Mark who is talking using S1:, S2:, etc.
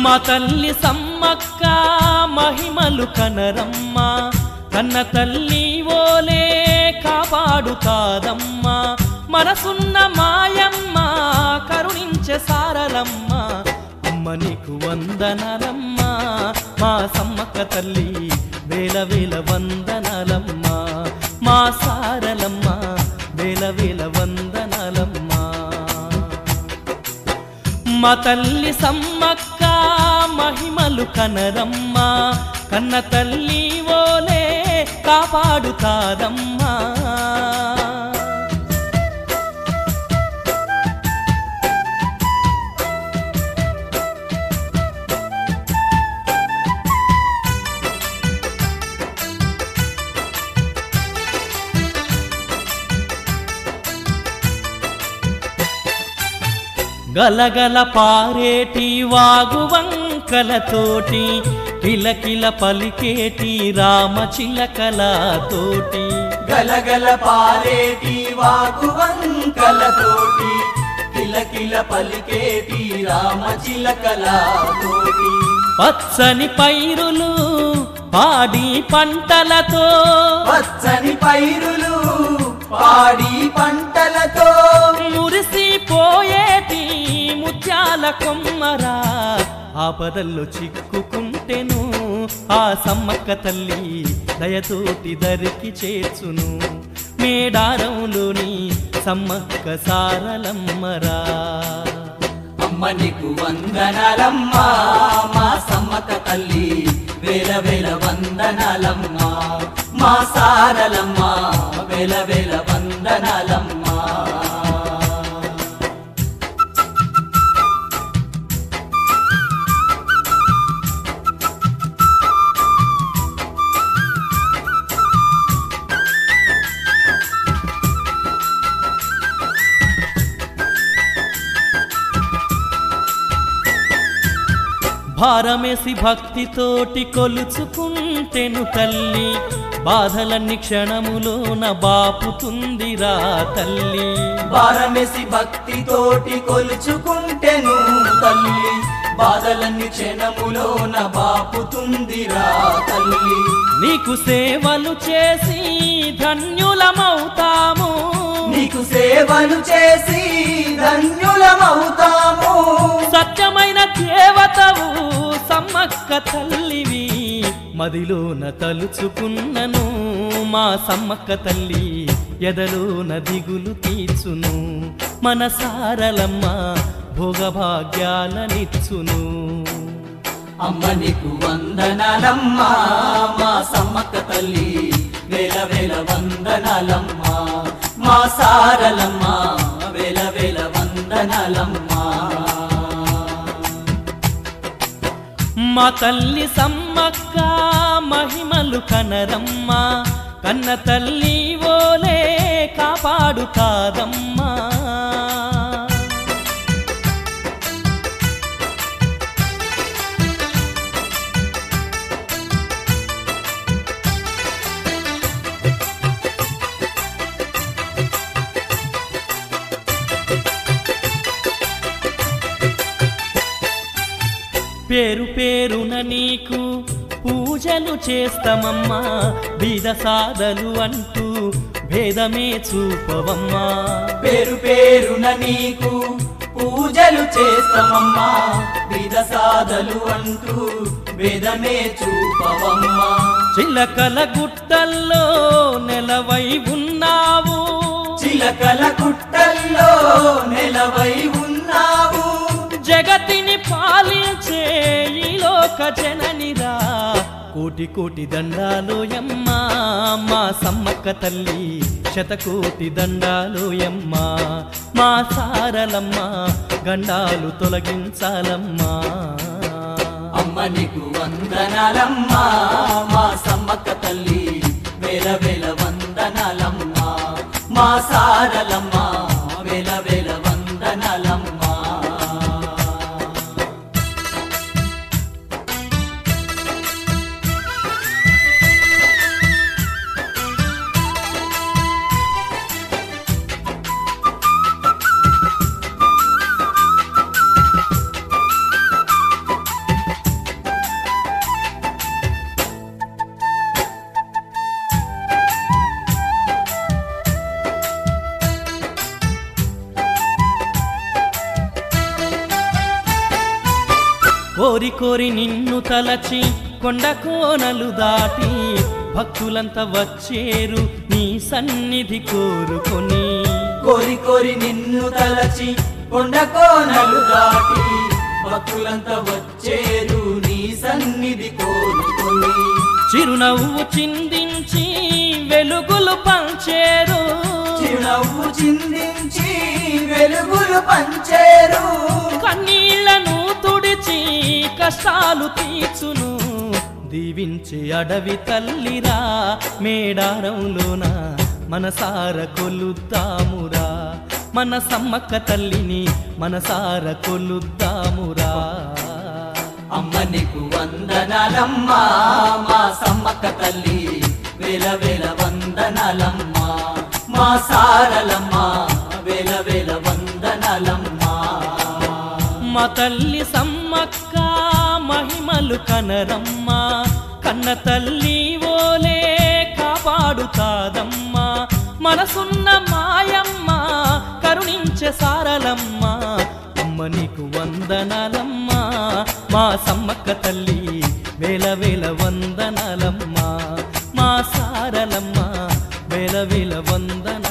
S1: మా తల్లి సమ్మక్క మహిమలు కనరమ్మ కన్న తల్లి ఓలే కాపాడు కాదమ్మా మనసున్న మాయమ్మ కరుణించే సారలమ్మ అమ్మ నీకు వందనాలమ్మ మా సమ్మక్క తల్లి వేల వేల వందనాలమ్మ మా సారలమ్మ వేల వేల వందనాలమ్మా మా తల్లి సమ్మక్క మహిమలు కనరమ్మ కన్న తల్లి ఓలే కాపాడుతారమ్మా గలగల పారేటి వాగు వంకలతోటి కిలకిల పలికేటి రామ చిలకలతోటి
S2: గలగల పారేటి వాగు వంకలతోటి కిలకిల పలికేటి రామ చిలకలతోటి
S1: పచ్చని పైరులు పాడి పంటలతో
S2: పచ్చని పైరులు పాడి పంటలతో
S1: మురిసిపోయేటి ముత్యాల కొమ్మరా ఆపదల్లో చిక్కుకుంటెను ఆ సమ్మక్క తల్లి దయతోటి దరికి చేర్చును మేడారంలోని సమ్మక్క సారలమ్మరా
S2: అమ్మ నీకు వందనాలమ్మా మా సమ్మక తల్లి వేల వేల వందనాలమ్మా మా సారలమ్మా వేల వేల వందనాలమ్మా
S1: భారమేసి భక్తితోటి కొలుచుకుంటెను తల్లి బాధలన్ని క్షణములోన బాపుతుందిరా తల్లి
S2: భారమేసి భక్తితోటి కొలుచుకుంటెను తల్లి బాధలన్నీ క్షణములోన బాపుతుందిరా తల్లి
S1: నీకు సేవలు చేసి ధన్యులమవుతాము
S2: నీకు సేవలు చేసి ధన్యులమవుతాము
S1: సత్యమైన దేవతవు సమ్మక్క తల్లివి మదిలోన తలుచుకున్నను మా సమ్మక్క తల్లి ఎదలోన దిగులు తీర్చును మన సారలమ్మ భోగభాగ్యాలనిచ్చును
S2: అమ్మ నీకు వందనాలమ్మా మా సమ్మక్క తల్లి వేల వేల వందనాలమ్మా మా సారలమ్మా వేల వేల వందనాలమ్మా
S1: మా తల్లి సమ్మక్క మహిమలు కనరమ్మ కన్న తల్లి ఓలే కాపాడు కాదమ్మా పేరు పేరున నీకు పూజలు చేస్తామమ్మా బీద సాదలు అంటూ భేదమే చూపవమ్మా
S2: పేరు పేరున నీకు పూజలు చేస్తామమ్మా విధ సాధలు అంటూ వేదమే చూపవమ్మా
S1: చిలకల గుట్టల్లో నెలవై ఉన్నావు
S2: చిలకల కుట్టల్లో నెలవై ఉన్నావు
S1: జగతిని పాలించే ఈ లోక జననిరా కోటి కోటి దండాలు యమ్మా మా సమ్మక్క తల్లి శతకోటి దండాలు యమ్మా మా సారలమ్మ గండాలు తొలగించాలమ్మా
S2: అమ్మ నీకు వందనాలమ్మా మా సమ్మక్క తల్లి వేల వేల వందనాలమ్మా మా సారలమ్మా వేల వేల వందనాలమ్మా
S1: కోరి కోరి నిన్ను తలచి కొండ కోనలు దాటి భక్తులంతా వచ్చేరు నీ సన్నిధి కోరుకొని
S2: కోరి కోరి నిన్ను తలచి కొండ కోనలు దాటి భక్తులంతా వచ్చేరు నీ సన్నిధి కోరుకొని
S1: చిరునవ్వు చిందించి వెలుగులు పంచేరు
S2: చిరునవ్వు చిందించి వెలుగులు పంచేరు
S1: కన్నీళ్లను తుడిచి కష్టాలు తీర్చును దీవించి అడవి తల్లిరా మేడారంలోన మనసార కొలుద్దామురా మన సమ్మక్క తల్లిని మనసార కొలుద్దామురా
S2: అమ్మ నీకు వందనాలమ్మా మా సమ్మక్క తల్లి వేల వేల వందనాలమ్మా మా సారలమ్మా వేల వేల వందనాలమ్మా
S1: మా తల్లి సమ్మక్క మహిమలు కనరమ్మా కన్న తల్లి ఓలే కాపాడుతాదమ్మా మనసున్న మాయమ్మ కరుణించే సారలమ్మా అమ్మ నీకు వందనాలమ్మా మా సమ్మక్క తల్లి వేల వేల వందనాలమ్మా మా సారలమ్మా వేల వేల వందన